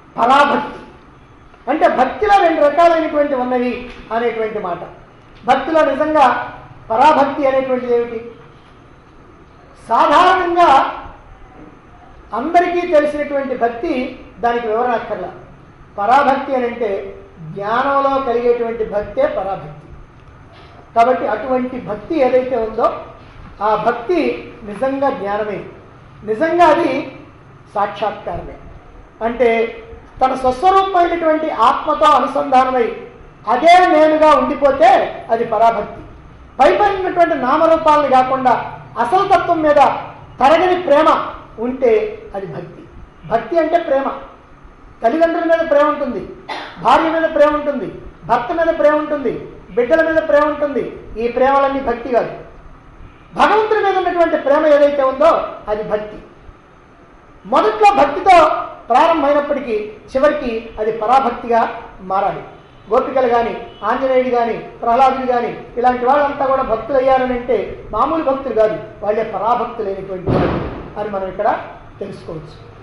పరాభక్తి అంటే భక్తిలో రెండు రకాలైనటువంటి ఉన్నవి అనేటువంటి మాట భక్తిలో నిజంగా పరాభక్తి అనేటువంటిది ఏమిటి సాధారణంగా అందరికీ తెలిసినటువంటి భక్తి దానికి వివరణ అక్కర్లా పరాభక్తి అని అంటే జ్ఞానంలో కలిగేటువంటి భక్తే పరాభక్తి కాబట్టి అటువంటి భక్తి ఏదైతే ఉందో ఆ భక్తి నిజంగా జ్ఞానమే నిజంగా అది సాక్షాత్కారమే అంటే తన స్వస్వరూపమైనటువంటి ఆత్మతో అనుసంధానమై అదే నేనుగా ఉండిపోతే అది పరాభక్తి పైపడినటువంటి నామరూపాలను కాకుండా అసలు తత్వం మీద తరగని ప్రేమ ఉంటే అది భక్తి భక్తి అంటే ప్రేమ తల్లిదండ్రుల మీద ప్రేమ ఉంటుంది భార్య మీద ప్రేమ ఉంటుంది భర్త మీద ప్రేమ ఉంటుంది బిడ్డల మీద ప్రేమ ఉంటుంది ఈ ప్రేమలన్నీ భక్తి కాదు భగవంతుడి మీద ఉన్నటువంటి ప్రేమ ఏదైతే ఉందో అది భక్తి మొదట్లో భక్తితో ప్రారంభమైనప్పటికీ చివరికి అది పరాభక్తిగా మారాలి గోపికలు కానీ ఆంజనేయుడు కానీ ప్రహ్లాదుడు కానీ ఇలాంటి వాళ్ళంతా కూడా భక్తులు అయ్యారని అంటే మామూలు భక్తులు కాదు వాళ్ళే పరాభక్తులైనటువంటి వాళ్ళు అని మనం ఇక్కడ తెలుసుకోవచ్చు